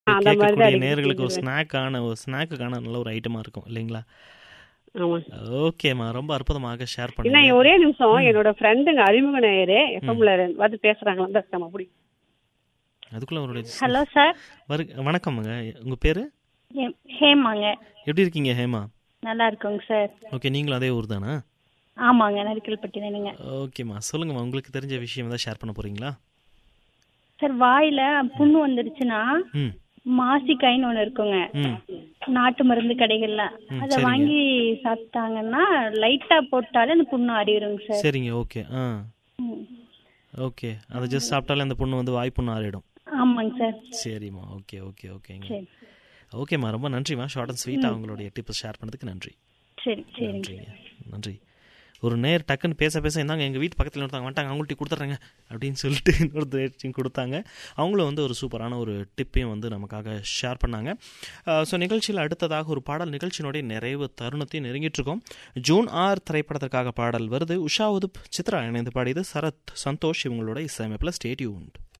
அந்த மாதிரி தான் கேட்கக்கூடிய அடிக்கடி நேர்களுக்கு ஒரு செஞ்சிருவேன். ஸ்நாக்கான ஒரு ஸ்நாக்குக்கான நல்ல ஒரு ஐட்டமா இருக்கும் இல்லைங்களா ஆமா ஓகேம்மா ரொம்ப அற்புதமாக ஷேர் என்ன பண்ணுங்க ஒரே நிமிஷம் என்னோட ஃப்ரெண்டுங்க அறிமுக நேயரே எஃப்எம்ல வந்து பேசுறாங்களா தான் இருக்காம அப்படி அதுக்குள்ள அவருடைய ஹலோ சார் வரு வணக்கம்ங்க உங்க பேரு ஹே- ஹேமாங்க எப்படி இருக்கீங்க ஹேமா நல்லா இருக்கோங்க சார் ஓகே நீங்களும் அதே ஊர் தானா ஆமாங்க நரிக்கல்பட்டி தானுங்க ஓகேம்மா சொல்லுங்கம்மா உங்களுக்கு தெரிஞ்ச விஷயம் ஏதாவது ஷேர் பண்ண போறீங்களா சார் வாயில புண்ணு வந்துருச்சுன்னா ம் மாசிக்காயின்னு ஒன்று இருக்குங்க ம் நாட்டு மருந்து கடைகள்ல ம், அதை சரிங்க. வாங்கி சாப்பிட்டாங்கன்னா லைட்டா போட்டாலே அந்த புண்ணு அறியுங்க சார் சரிங்க ஓகே ஆ ம். ஓகே அதை ஜஸ்ட் சாப்பிட்டாலே அந்த பொண்ணு வந்து வாய் புண்ணு ஆறிடும் ஆமாங்க சார் சரிம்மா ஓகே ஓகே ஓகேங்க சரி ஓகேம்மா ரொம்ப நன்றிம்மா ஷார்ட் அண்ட் ஸ்வீட்டாக அவங்களுடைய டிப்ஸ் ஷேர் பண்ணதுக்கு நன்றி சரி சரிங்க நன்றிங்க நன்றி ஒரு நேர் டக்குன்னு பேச பேச இருந்தாங்க எங்கள் வீட்டு பக்கத்தில் ஒருத்தவங்க வந்துட்டாங்க அவங்கள்ட்ட கொடுத்துட்றேங்க அப்படின்னு சொல்லிட்டு இன்னொருத்தர் கொடுத்தாங்க அவங்களும் வந்து ஒரு சூப்பரான ஒரு டிப்பையும் வந்து நமக்காக ஷேர் பண்ணாங்க ஸோ நிகழ்ச்சியில் அடுத்ததாக ஒரு பாடல் நிகழ்ச்சியினுடைய நிறைவு தருணத்தையும் நெருங்கிட்டு இருக்கோம் ஜூன் ஆறு திரைப்படத்திற்காக பாடல் வருது உஷா உதுப் சித்ரா இணைந்து பாடியது சரத் சந்தோஷ் இவங்களோட இசையமைப்பில் ஸ்டேட்யூண்ட்